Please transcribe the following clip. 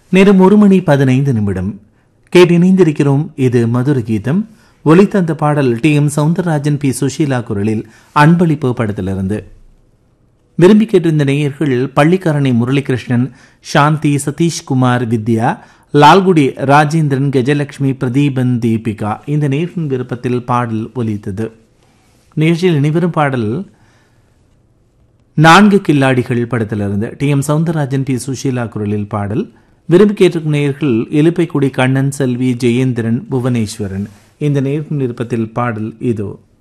நேரம் ஒரு மணி பதினைந்து நிமிடம் கேட்டிணைந்திருக்கிறோம் இது மதுர கீதம் ஒலித்தந்த பாடல் T M Soundararajan P Susheela குரலில் அன்பளிப்பு படத்திலிருந்து விரும்பி கேட்டிருந்த நேயர்கள் பள்ளிக்கரணை முரளிகிருஷ்ணன் சாந்தி சதீஷ்குமார் வித்யா லால்குடி ராஜேந்திரன் கஜலட்சுமி பிரதீபன் தீபிகா இந்த நேர்களின் விருப்பத்தில் பாடல் ஒலித்தது நிகழ்ச்சியில் இனிவரும் பாடல் நான்கு கில்லாடிகள் படத்திலிருந்து T M Soundararajan P Susheela குரலில் பாடல் விரும்பி கேட்டிருக்கும் நேயர்கள் எலுப்பைக்குடி கண்ணன் செல்வி ஜெயேந்திரன் புவனேஸ்வரன் இந்த நேர்களின் விருப்பத்தில் பாடல் இதோ